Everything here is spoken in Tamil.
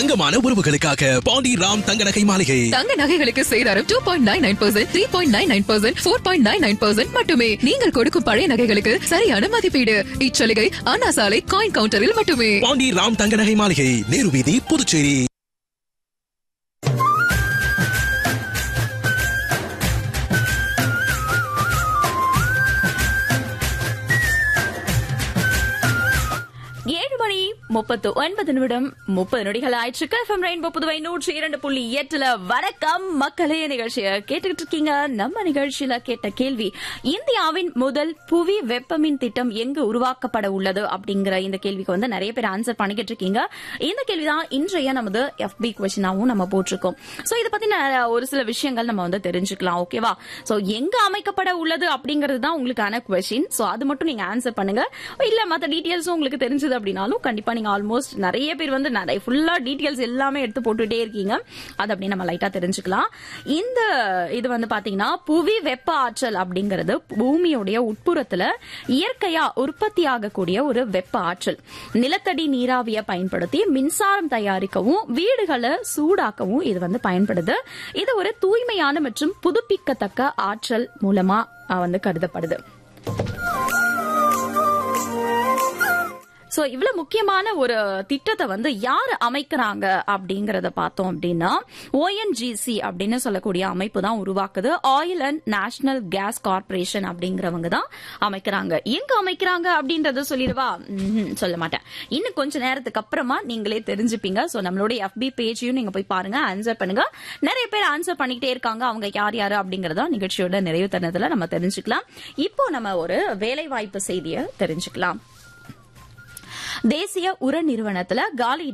தங்கமான உறவுகளுக்காக பாண்டி ராம் தங்க நகை மாளிகை தங்க நகைகளுக்கு சேதாரம் two point nine nine percent three point nine nine percent four point nine nine percent மட்டுமே நீங்கள் கொடுக்கும் பழைய நகைகளுக்கு சரியான மதிப்பீடு இச்சலுகை அண்ணா சாலை காயின் கவுண்டரில் மட்டுமே பாண்டி ராம் தங்க நகை மாளிகை நேரு வீதி புதுச்சேரி ஏழு மணி முப்பத்து ஒன்பது நிமிடம் முப்பது நொடிகள் ஆயிடுச்சு எஃப்எம் ரெயின்போ புதுவை நூற்றி இரண்டு புள்ளி எட்டுல வணக்கம் மக்களே நிகழ்ச்சியை கேட்டுக்கிட்டு இருக்கீங்க நம்ம நிகழ்ச்சியில கேட்ட கேள்வி இந்தியாவின் முதல் புவி வெப்பமின் திட்டம் எங்கு உருவாக்கப்பட உள்ளது அப்படிங்கிற இந்த கேள்விக்கு வந்து நிறைய பேர் ஆன்சர் பண்ணிக்கிட்டு இருக்கீங்க இந்த கேள்விதான் இன்றைய நமது எஃபி கொஸ்டினாவும் நம்ம போட்டிருக்கோம் சோ இதை பத்தின ஒரு சில விஷயங்கள் நம்ம வந்து தெரிஞ்சுக்கலாம் ஓகேவா சோ எங்க அமைக்கப்பட உள்ளது அப்படிங்கிறது தான் உங்களுக்கான கொஸ்டின் சோ அது மட்டும் நீங்க ஆன்சர் பண்ணுங்க இல்ல மத்த டீடைல்ஸும் உங்களுக்கு தெரிஞ்சது அப்படின்னாலும் கண்டிப்பா நீங்க ஆல்மோஸ்ட் நிறைய பேர் வந்து நிறைய ஃபுல்லா டீடைல்ஸ் எல்லாமே எடுத்து போட்டுட்டே இருக்கீங்க அது அப்படியே நம்ம லைட்டா தெரிஞ்சுக்கலாம் இந்த இது வந்து பாத்தீங்கன்னா புவி வெப்ப ஆற்றல் அப்படிங்கிறது பூமியுடைய உட்புறத்துல இயற்கையா உற்பத்தி ஆகக்கூடிய ஒரு வெப்ப ஆற்றல் நிலத்தடி நீராவிய பயன்படுத்தி மின்சாரம் தயாரிக்கவும் வீடுகளை சூடாக்கவும் இது வந்து பயன்படுது இது ஒரு தூய்மையான மற்றும் புதுப்பிக்கத்தக்க ஆற்றல் மூலமா அஹ், வந்து கருதப்படுது சோ இவ்வளவு முக்கியமான ஒரு திட்டத்தை வந்து யார் அமைக்கிறாங்க அப்படிங்கறத பார்த்தோம் அப்படின்னா ஓஎன்ஜிசி அப்படின்னு சொல்லக்கூடிய அமைப்பு தான் உருவாக்குது oil and national gas corporation அப்படிங்கிறவங்க தான் அமைக்கிறாங்க எங்க அமைக்கிறாங்க அப்படின்றத சொல்லிடுவா ம்ஹும், சொல்ல மாட்டேன் இன்னும் கொஞ்ச நேரத்துக்கு அப்புறமா நீங்களே தெரிஞ்சுப்பீங்க சோ நம்மளுடைய எஃபி பேஜையும் நீங்க போய் பாருங்க ஆன்சர் பண்ணுங்க நிறைய பேர் ஆன்சர் பண்ணிக்கிட்டே இருக்காங்க அவங்க யார் யாரு அப்படிங்கறத நிகழ்ச்சியோட நிறைவு தருணத்துல நம்ம தெரிஞ்சுக்கலாம் இப்போ நம்ம ஒரு வேலை வாய்ப்பு செய்தியை தெரிஞ்சுக்கலாம் தேசிய உர நிறுவனத்துல காலி